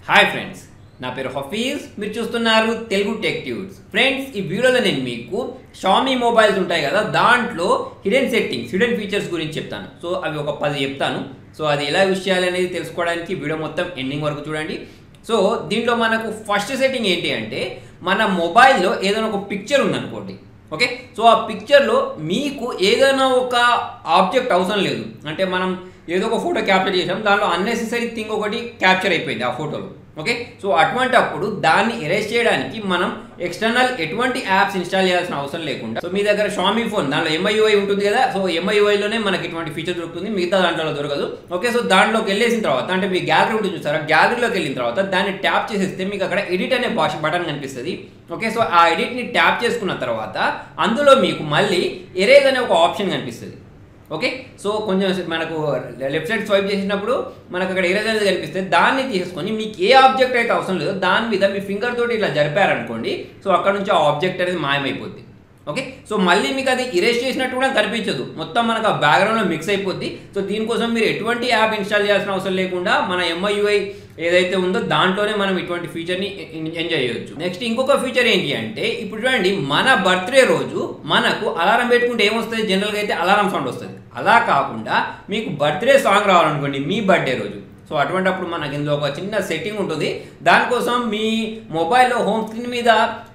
hi friends నా పేరు హఫీజ్ మీరు చూస్తున్నారు తెలుగు టెక్ ట్యూడ్స్ ఫ్రెండ్స్ ఈ వీడియోలో నేను మీకు షామీ మొబైల్స్ ఉంటాయి కదా దాంట్లో హిడెన్ సెట్టింగ్స్ హిడెన్ ఫీచర్స్ గురించి చెప్తాను సో అవి ఒక పది చెప్తాను సో అది ఎలా యూస్ చేయాలి అనేది తెలుసుకోవడానికి వీడియో మొత్తం ఎండింగ్ వరకు చూడండి సో దీంట్లో మనకు ఫస్ట్ సెట్టింగ్ ఏంటి అంటే మన మొబైల్లో ఏదైనా ఒక పిక్చర్ ఉందనుకోండి ఓకే సో ఆ పిక్చర్లో మీకు ఏదైనా ఒక ఆబ్జెక్ట్ అవసరం లేదు అంటే మనం ఏదో ఒక ఫోటో క్యాప్చర్ చేసాం దాంట్లో అన్నెసెసరీ థింగ్ ఒకటి క్యాప్చర్ అయిపోయింది ఆ ఫోటోలో ఓకే సో అటువంటి అప్పుడు దాన్ని ఎరేజ్ చేయడానికి మనం ఎక్స్టర్నల్ ఎటువంటి యాప్స్ ఇన్స్టాల్ చేయాల్సిన అవసరం లేకుండా సో మీ దగ్గర షామీ ఫోన్ దాంట్లో ఎంఐయుఐ ఉంటుంది కదా సో ఎంఐయుఐలోనే మనకి ఇటువంటి ఫీచర్ దొరుకుతుంది మిగతా దాంట్లో దొరకదు ఓకే సో దాంట్లోకి వెళ్ళేసిన తర్వాత అంటే మీ గ్యాలరీ ఉంటుంది చూసారా గ్యాలరీలోకి వెళ్ళిన తర్వాత దాన్ని ట్యాప్ చేసేస్తే మీకు అక్కడ ఎడిట్ అనే భాష బటన్ కనిపిస్తుంది ఓకే సో ఆ ఎడిట్ని ట్యాప్ చేసుకున్న తర్వాత అందులో మీకు మళ్ళీ ఎరేజ్ అనే ఒక ఆప్షన్ కనిపిస్తుంది ఓకే సో కొంచెం మనకు లెఫ్ట్ సైడ్ స్వైప్ చేసినప్పుడు మనకు అక్కడ ఎరేజ్ అనేది కనిపిస్తే దాన్ని తీసుకొని మీకు ఏ ఆబ్జెక్ట్ అయితే అవసరం లేదో దాని మీద మీ ఫింగర్ తోటి ఇట్లా జరిపారనుకోండి సో అక్కడ నుంచి ఆ ఆబ్జెక్ట్ అనేది మాయమైపోద్ది ఓకే సో మళ్ళీ మీకు అది ఇరేజ్ చేసినట్టు కూడా కనిపించదు మొత్తం మనకు ఆ బ్యాక్గ్రౌండ్లో మిక్స్ అయిపోద్ది సో దీనికోసం మీరు ఎటువంటి యాప్ ఇన్స్టాల్ చేయాల్సిన అవసరం లేకుండా మన ఎంఐయుఐ ఏదైతే ఉందో దాంట్లోనే మనం ఇటువంటి ఫీచర్ని ఎంజాయ్ చేయొచ్చు నెక్స్ట్ ఇంకొక ఫీచర్ ఏంటి అంటే ఇప్పుడు చూడండి మన బర్త్డే రోజు మనకు అలారం పెట్టుకుంటే ఏమొస్తుంది జనరల్గా అయితే అలారం సౌండ్ వస్తుంది అలా కాకుండా మీకు బర్త్డే సాంగ్ రావాలనుకోండి మీ బర్త్డే రోజు సో అటువంటిప్పుడు మనకి ఇందులో ఒక చిన్న సెట్టింగ్ ఉంటుంది దానికోసం మీ మొబైల్లో హోమ్ స్క్రీన్ మీద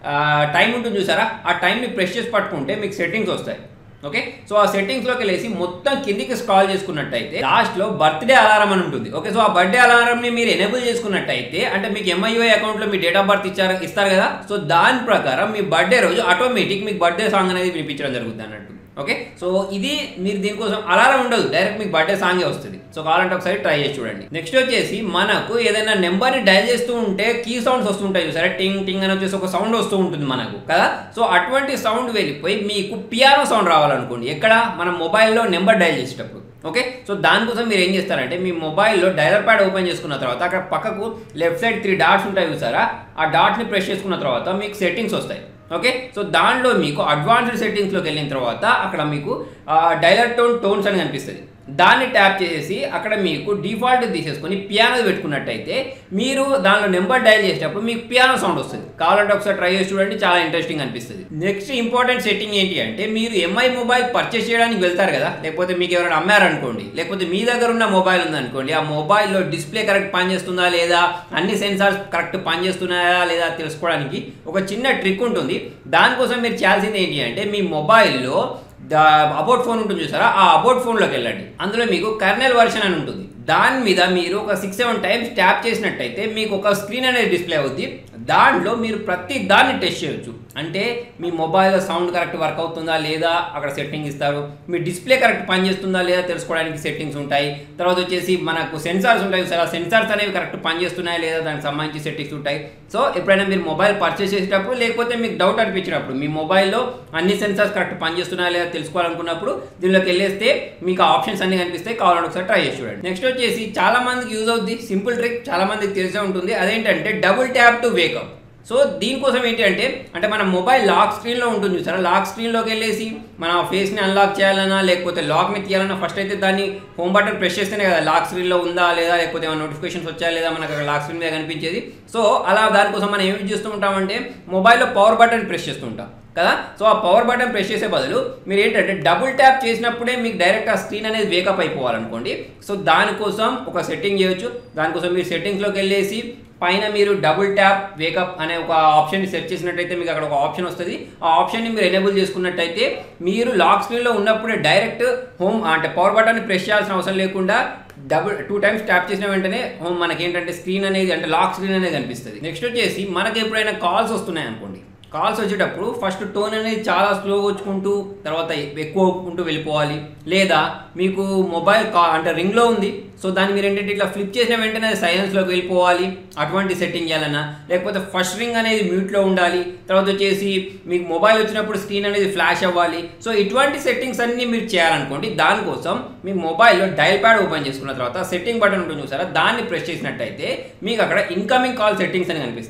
టైం ఉంటుంది చూసారా ఆ టైంని ప్రెస్ చేసి పట్టుకుంటే మీకు సెట్టింగ్స్ వస్తాయి ఓకే సో ఆ సెట్టింగ్స్లోకి వెళ్ళేసి మొత్తం కిందికి స్క్రాల్ చేసుకున్నట్టయితే లాస్ట్లో బర్త్డే అలారం అని ఉంటుంది ఓకే సో ఆ బర్త్డే అలారంని మీరు ఎనేబుల్ చేసుకున్నట్టయితే అంటే మీకు ఎంఐఓ అకౌంట్లో మీ డేట్ ఆఫ్ బర్త్ ఇచ్చారు ఇస్తారు కదా సో దాని ప్రకారం మీ బర్త్డే రోజు ఆటోమేటిక్ మీకు బర్త్డే సాంగ్ అనేది వినిపించడం జరుగుతుంది అన్నట్టు ఓకే సో ఇది మీరు దీనికోసం అలారం ఉండదు డైరెక్ట్ మీకు బర్త్డే సాంగే వస్తుంది సో కావాలంటే ఒకసారి ట్రై చేసి చూడండి నెక్స్ట్ వచ్చేసి మనకు ఏదైనా నెంబర్ని డయల్ చేస్తూ ఉంటే కీ సౌండ్స్ వస్తుంటాయి సరే టింగ్ టింగ్ అని వచ్చేసి ఒక సౌండ్ వస్తూ ఉంటుంది మనకు కదా సో అటువంటి సౌండ్ వెళ్ళిపోయి మీకు పియానో సౌండ్ రావాలనుకోండి ఎక్కడ మన మొబైల్లో నెంబర్ డయల్ చేసేటప్పుడు ఓకే సో దానికోసం మీరు ఏం చేస్తారంటే మీ మొబైల్లో డైలర్ ప్యాడ్ ఓపెన్ చేసుకున్న తర్వాత అక్కడ పక్కకు లెఫ్ట్ సైడ్ త్రీ డాట్స్ ఉంటాయి చూసారా ఆ డాట్ని ప్రెస్ చేసుకున్న తర్వాత మీకు సెట్టింగ్స్ వస్తాయి ఓకే సో దానిలో మీకు అడ్వాన్స్డ్ సెట్టింగ్స్లోకి వెళ్ళిన తర్వాత అక్కడ మీకు డైలర్ టోన్ టోన్స్ అని కనిపిస్తుంది దాన్ని ట్యాప్ చేసి అక్కడ మీకు డిఫాల్ట్ తీసేసుకొని పియానో పెట్టుకున్నట్టయితే మీరు దానిలో నెంబర్ డయల్ చేసేటప్పుడు మీకు పియానో సౌండ్ వస్తుంది కావాలంటే ఒకసారి ట్రై చేసి చూడండి చాలా ఇంట్రెస్టింగ్ అనిపిస్తుంది నెక్స్ట్ ఇంపార్టెంట్ సెట్టింగ్ ఏంటి అంటే మీరు ఎంఐ మొబైల్ పర్చేస్ చేయడానికి వెళ్తారు కదా లేకపోతే మీకు ఎవరైనా అమ్మారనుకోండి లేకపోతే మీ దగ్గర ఉన్న మొబైల్ ఉందనుకోండి ఆ మొబైల్లో డిస్ప్లే కరెక్ట్ పనిచేస్తుందా లేదా అన్ని సెన్సార్స్ కరెక్ట్ పనిచేస్తున్నాయా లేదా తెలుసుకోవడానికి ఒక చిన్న ట్రిక్ ఉంటుంది దానికోసం మీరు చేయాల్సింది ఏంటి అంటే మీ మొబైల్లో అబౌట్ ఫోన్ ఉంటుంది చూసారా ఆ అబౌట్ ఫోన్లోకి వెళ్ళండి అందులో మీకు కర్నెల్ వర్షన్ అని ఉంటుంది దాని మీద మీరు ఒక సిక్స్ సెవెన్ టైమ్స్ ట్యాప్ చేసినట్టయితే మీకు ఒక స్క్రీన్ అనేది డిస్ప్లే అవుద్ది దాంట్లో మీరు ప్రతి దాన్ని టెస్ట్ చేయొచ్చు అంటే మీ మొబైల్ సౌండ్ కరెక్ట్ వర్క్ అవుతుందా లేదా అక్కడ సెట్టింగ్ ఇస్తారు మీ డిస్ప్లే కరెక్ట్ పనిచేస్తుందా లేదా తెలుసుకోవడానికి సెట్టింగ్స్ ఉంటాయి తర్వాత వచ్చేసి మనకు సెన్సార్స్ ఉంటాయి సార్ ఆ సెన్సార్స్ అనేవి కరెక్ట్ పనిచేస్తున్నాయా లేదా దానికి సంబంధించి సెట్టింగ్స్ ఉంటాయి సో ఎప్పుడైనా మీరు మొబైల్ పర్చేస్ చేసేటప్పుడు లేకపోతే మీకు డౌట్ అనిపించినప్పుడు మీ మొబైల్లో అన్ని సెన్సార్స్ కరెక్ట్ పనిచేస్తున్నాయా లేదా తెలుసుకోవాలనుకున్నప్పుడు దీనిలోకి వెళ్ళేస్తే మీకు ఆప్షన్స్ అన్ని కనిపిస్తాయి కావాలని ఒకసారి ట్రై చేసి చూడండి నెక్స్ట్ వచ్చేసి చాలా మందికి యూజ్ అవుద్ది సింపుల్ ట్రిక్ చాలా మందికి తెలిసే ఉంటుంది అదేంటంటే double tap to wake up so దీనికోసం ఏంటి అంటే అంటే మన మొబైల్ లాక్ స్క్రీన్లో ఉంటుంది చూసారా లాక్ స్క్రీన్లోకి వెళ్ళేసి మన ఫేస్ని అన్లాక్ చేయాలన్నా లేకపోతే లాక్ని తీయాలన్నా ఫస్ట్ అయితే దాన్ని హోమ్ బటన్ ప్రెస్ చేస్తేనే కదా లాక్ స్క్రీన్లో ఉందా లేదా లేకపోతే ఏమైనా నోటిఫికేషన్స్ వచ్చాయా లేదా మనకు అక్కడ లాక్ స్క్రీన్ మీద కనిపించేది సో అలా దానికోసం మనం ఏం చేస్తూ ఉంటామంటే మొబైల్లో పవర్ బటన్ ప్రెస్ చేస్తూ ఉంటాం కదా సో ఆ పవర్ బటన్ ప్రెస్ చేసే బదులు మీరు ఏంటంటే డబుల్ ట్యాప్ చేసినప్పుడే మీకు డైరెక్ట్ ఆ స్క్రీన్ అనేది వేకప్ అయిపోవాలనుకోండి సో దానికోసం ఒక సెట్టింగ్ చేయొచ్చు దానికోసం మీరు సెట్టింగ్స్లోకి వెళ్ళేసి పైన మీరు డబుల్ ట్యాప్ వేకప్ అనే ఒక ఆప్షన్ సెట్ చేసినట్టయితే మీకు అక్కడ ఒక ఆప్షన్ వస్తుంది ఆ ఆప్షన్ని మీరు ఎనేబుల్ చేసుకున్నట్టయితే మీరు లాక్ స్క్రీన్లో ఉన్నప్పుడే డైరెక్ట్ హోమ్ అంటే పవర్ బటన్ ప్రెస్ చేయాల్సిన అవసరం లేకుండా డబుల్ టూ టైమ్స్ ట్యాప్ చేసిన వెంటనే హోమ్ మనకి ఏంటంటే స్క్రీన్ అనేది అంటే లాక్ స్క్రీన్ అనేది కనిపిస్తుంది నెక్స్ట్ వచ్చేసి మనకి ఎప్పుడైనా కాల్స్ వస్తున్నాయి అనుకోండి కాల్స్ వచ్చేటప్పుడు ఫస్ట్ టోన్ అనేది చాలా స్లోగా వచ్చుకుంటూ తర్వాత ఎక్కువ ఒప్పుకుంటూ వెళ్ళిపోవాలి లేదా మీకు మొబైల్ కా అంటే రింగ్లో ఉంది సో దాన్ని మీరు ఏంటంటే ఇట్లా ఫ్లిప్ చేసిన వెంటనే సైలెన్స్లోకి వెళ్ళిపోవాలి అటువంటి సెట్టింగ్ చేయాలన్నా లేకపోతే ఫస్ట్ రింగ్ అనేది మ్యూట్లో ఉండాలి తర్వాత వచ్చేసి మీకు మొబైల్ వచ్చినప్పుడు స్క్రీన్ అనేది ఫ్లాష్ అవ్వాలి సో ఇటువంటి సెట్టింగ్స్ అన్నీ మీరు చేయాలనుకోండి దానికోసం మీ మొబైల్లో డైల్ ప్యాడ్ ఓపెన్ చేసుకున్న తర్వాత సెట్టింగ్ బటన్ ఉంటుంది చూసారా దాన్ని ప్రెస్ చేసినట్టయితే మీకు అక్కడ ఇన్కమింగ్ కాల్ సెట్టింగ్స్ అని కనిపిస్తాయి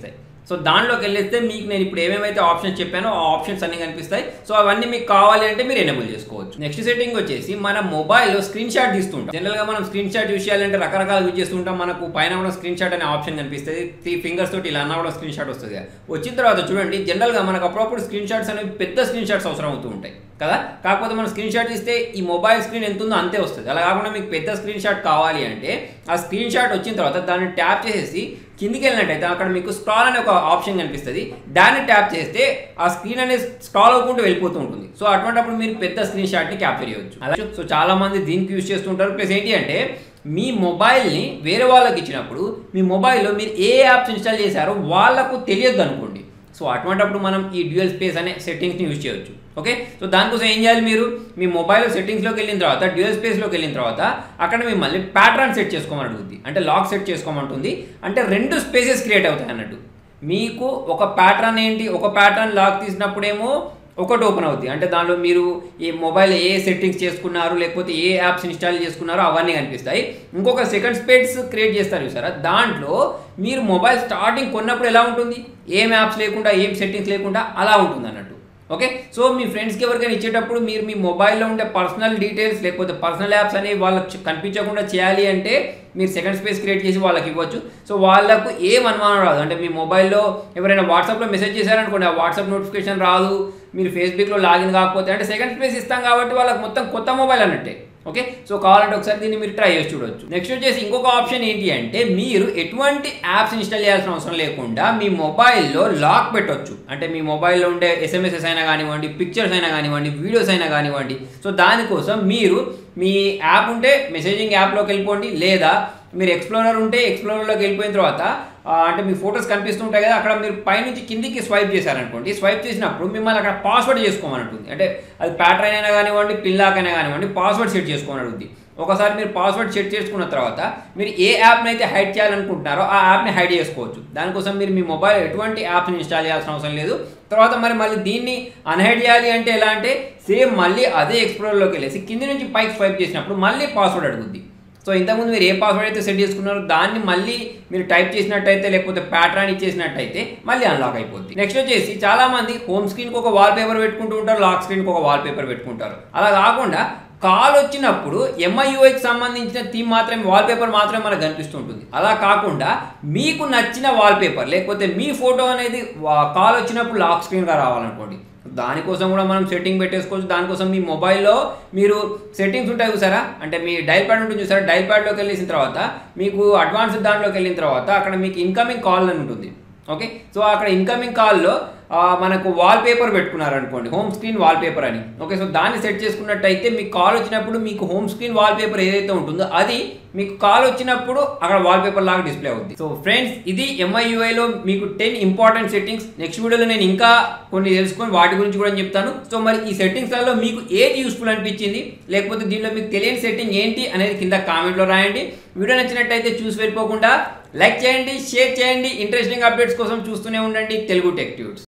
సో దానిలోకి వెళ్ళేస్తే మీకు నేను ఇప్పుడు ఏమేమైతే ఆప్షన్స్ చెప్పానో ఆ ఆప్షన్స్ అన్ని కనిపిస్తాయి సో అవన్నీ మీకు కావాలి అంటే మీరు ఎనేబుల్ చేసుకోవచ్చు నెక్స్ట్ సెట్టింగ్ వచ్చేసి మన మొబైల్లో స్క్రీన్ షాట్ తీస్తుంటాం జనరల్ గా మనం స్క్రీన్ షాట్ యూస్ చేయాలంటే రకరకాల యూజ్ చేస్తుంటాం మనకు పైన కూడా స్క్రీన్ షాట్ అనే ఆప్షన్ కనిపిస్తుంది త్రీ ఫింగర్స్ తోటి ఇలా అన్నా కూడా స్క్రీన్ షాట్ వస్తుంది వచ్చిన తర్వాత చూడండి జనరల్ గా మనకు అప్పుడప్పుడు స్క్రీన్ షాట్స్ అనేవి పెద్ద స్క్రీన్ షాట్స్ అవసరం అవుతూ ఉంటాయి కదా కాకపోతే మనం స్క్రీన్ షాట్ ఇస్తే ఈ మొబైల్ స్క్రీన్ ఎంత ఉందో అంతే వస్తుంది అలా కాకుండా మీకు పెద్ద స్క్రీన్ షాట్ కావాలి అంటే ఆ స్క్రీన్ షాట్ వచ్చిన తర్వాత దాన్ని ట్యాప్ చేసేసి కిందికి వెళ్ళినట్టయితే అక్కడ మీకు స్క్రాల్ అనే ఒక ఆప్షన్ కనిపిస్తుంది దాన్ని ట్యాప్ చేస్తే ఆ స్క్రీన్ అనేది స్క్రాల్ అవ్వకుండా వెళ్ళిపోతూ ఉంటుంది సో అటువంటిప్పుడు మీరు పెద్ద స్క్రీన్ షాట్ని క్యాప్చర్ చేయొచ్చు అలాగే సో చాలా మంది దీనికి యూజ్ చేస్తుంటారు ప్లస్ ఏంటి అంటే మీ మొబైల్ని వేరే వాళ్ళకి ఇచ్చినప్పుడు మీ మొబైల్లో మీరు ఏ యాప్స్ ఇన్స్టాల్ చేశారో వాళ్ళకు తెలియదు అనుకోండి సో అటువంటిప్పుడు మనం ఈ డ్యూయల్ స్పేస్ అనే సెట్టింగ్స్ని యూజ్ చేయొచ్చు ఓకే సో దానికోసం ఏం చేయాలి మీరు మీ మొబైల్ సెట్టింగ్స్లోకి వెళ్ళిన తర్వాత డ్యూయల్ స్పేస్లోకి వెళ్ళిన తర్వాత అక్కడ మిమ్మల్ని ప్యాటర్న్ సెట్ చేసుకోమని అడుగుతుంది అంటే లాక్ సెట్ చేసుకోమంటుంది అంటే రెండు స్పేసెస్ క్రియేట్ అవుతాయి అన్నట్టు మీకు ఒక ప్యాటర్న్ ఏంటి ఒక ప్యాటర్న్ లాక్ తీసినప్పుడేమో ఒకటి ఓపెన్ అవుతుంది అంటే దానిలో మీరు ఈ మొబైల్ ఏ సెట్టింగ్స్ చేసుకున్నారు లేకపోతే ఏ యాప్స్ ఇన్స్టాల్ చేసుకున్నారో అవన్నీ కనిపిస్తాయి ఇంకొక సెకండ్ స్పేస్ క్రియేట్ చేస్తారు చూసారా దాంట్లో మీరు మొబైల్ స్టార్టింగ్ కొన్నప్పుడు ఎలా ఉంటుంది ఏం యాప్స్ లేకుండా ఏం సెట్టింగ్స్ లేకుండా అలా ఉంటుంది అన్నట్టు ఓకే సో మీ ఫ్రెండ్స్కి ఎవరికైనా ఇచ్చేటప్పుడు మీరు మీ మొబైల్లో ఉండే పర్సనల్ డీటెయిల్స్ లేకపోతే పర్సనల్ యాప్స్ అనేవి వాళ్ళకి కనిపించకుండా చేయాలి అంటే మీరు సెకండ్ స్పేస్ క్రియేట్ చేసి వాళ్ళకి ఇవ్వచ్చు సో వాళ్ళకు ఏం అనుమానం రాదు అంటే మీ మొబైల్లో ఎవరైనా వాట్సాప్లో మెసేజ్ చేశారనుకోండి ఆ వాట్సాప్ నోటిఫికేషన్ రాదు మీరు ఫేస్బుక్లో లాగిన్ కాకపోతే అంటే సెకండ్ స్పేస్ ఇస్తాం కాబట్టి వాళ్ళకి మొత్తం కొత్త మొబైల్ అన్నట్టే ఓకే సో కావాలంటే ఒకసారి దీన్ని మీరు ట్రై చేసి చూడొచ్చు నెక్స్ట్ వచ్చేసి ఇంకొక ఆప్షన్ ఏంటి అంటే మీరు ఎటువంటి యాప్స్ ఇన్స్టాల్ చేయాల్సిన అవసరం లేకుండా మీ మొబైల్లో లాక్ పెట్టొచ్చు అంటే మీ మొబైల్లో ఉండే ఎస్ఎంఎస్ఎస్ అయినా కానివ్వండి పిక్చర్స్ అయినా కానివ్వండి వీడియోస్ అయినా కానివ్వండి సో దానికోసం మీరు మీ యాప్ ఉంటే మెసేజింగ్ యాప్లోకి వెళ్ళిపోండి లేదా మీరు ఎక్స్ప్లోరర్ ఉంటే ఎక్స్ప్లోరర్లోకి వెళ్ళిపోయిన తర్వాత ఆ, అంటే మీ ఫొటోస్ కనిపిస్తుంటాయి కదా అక్కడ మీరు పైనుంచి కిందికి స్వైప్ చేశారనుకోండి స్వైప్ చేసినప్పుడు మిమ్మల్ని అక్కడ పాస్వర్డ్ చేసుకోమని ఉంటుంది అంటే అది ప్యాటర్న్ అయినా కానివ్వండి పిల్లాక్ అయినా కానివ్వండి పాస్వర్డ్ సెట్ చేసుకోమని అడుగుతుంది ఒకసారి మీరు పాస్వర్డ్ సెట్ చేసుకున్న తర్వాత మీరు ఏ యాప్ని అయితే హైడ్ చేయాలనుకుంటున్నారో ఆ యాప్ని హైడ్ చేసుకోవచ్చు దానికోసం మీరు మీ మొబైల్ ఎటువంటి యాప్ని ఇన్స్టాల్ చేయాల్సిన అవసరం లేదు తర్వాత మరి మళ్ళీ దీన్ని అన్హైడ్ చేయాలి అంటే ఎలా అంటే సేమ్ మళ్ళీ అదే ఎక్స్ప్లోరర్లోకి వెళ్ళేసి కింది నుంచి పైకి స్వైప్ చేసినప్పుడు మళ్ళీ పాస్వర్డ్ అడుగుద్ది సో ఇంతకుముందు మీరు ఏ పాస్వర్డ్ అయితే సెట్ చేసుకున్నారో దాన్ని మళ్ళీ మీరు టైప్ చేసినట్టయితే లేకపోతే ప్యాటర్న్ ఇచ్చేసినట్టయితే మళ్ళీ అన్లాక్ అయిపోద్ది నెక్స్ట్ వచ్చేసి చాలా మంది హోమ్ స్క్రీన్కి ఒక వాల్ పేపర్ పెట్టుకుంటూ ఉంటారు లాక్ స్క్రీన్కి ఒక వాల్ పేపర్ పెట్టుకుంటారు అలా కాకుండా కాల్ వచ్చినప్పుడు ఎంఐయుఐకి సంబంధించిన థీమ్ మాత్రమే వాల్ పేపర్ మాత్రమే మనకు కనిపిస్తుంటుంది అలా కాకుండా మీకు నచ్చిన వాల్ పేపర్ లేకపోతే మీ ఫోటో అనేది కాల్ వచ్చినప్పుడు లాక్ స్క్రీన్గా రావాలనుకోండి దానికోసం కూడా మనం సెట్టింగ్ పెట్టేసుకోవచ్చు దానికోసం మీ మొబైల్లో మీరు సెట్టింగ్స్ ఉంటాయి చూసారా అంటే మీ డైల్ ప్యాడ్ ఉంటుంది చూసారా డైల్ ప్యాడ్లోకి వెళ్ళేసిన తర్వాత మీకు అడ్వాన్స్ దాంట్లోకి వెళ్ళిన తర్వాత అక్కడ మీకు ఇన్కమింగ్ కాల్ అని ఉంటుంది ఓకే సో అక్కడ ఇన్కమింగ్ కాల్లో మనకు వాల్ పేపర్ పెట్టుకున్నారు అనుకోండి హోమ్ స్క్రీన్ వాల్ పేపర్ అని ఓకే సో దాన్ని సెట్ చేసుకున్నట్టయితే మీకు కాల్ వచ్చినప్పుడు మీకు హోమ్ స్క్రీన్ వాల్ పేపర్ ఏదైతే ఉంటుందో అది మీకు కాల్ వచ్చినప్పుడు అక్కడ వాల్ పేపర్ లాగా డిస్ప్లే అవుతుంది సో ఫ్రెండ్స్ ఇది ఎంఐయుఐలో మీకు టెన్ ఇంపార్టెంట్ సెట్టింగ్స్ నెక్స్ట్ వీడియోలో నేను ఇంకా కొన్ని తెలుసుకొని వాటి గురించి కూడా చెప్తాను సో మరి ఈ సెట్టింగ్స్లలో మీకు ఏది యూస్ఫుల్ అనిపించింది లేకపోతే దీనిలో మీకు తెలియని సెట్టింగ్ ఏంటి అనేది కింద కామెంట్లో రాయండి వీడియో నచ్చినట్టయితే చూసి వెళ్ళిపోకుండా లైక్ చేయండి షేర్ చేయండి ఇంట్రెస్టింగ్ అప్డేట్స్ కోసం చూస్తూనే ఉండండి తెలుగు టెక్ ట్యూట్స్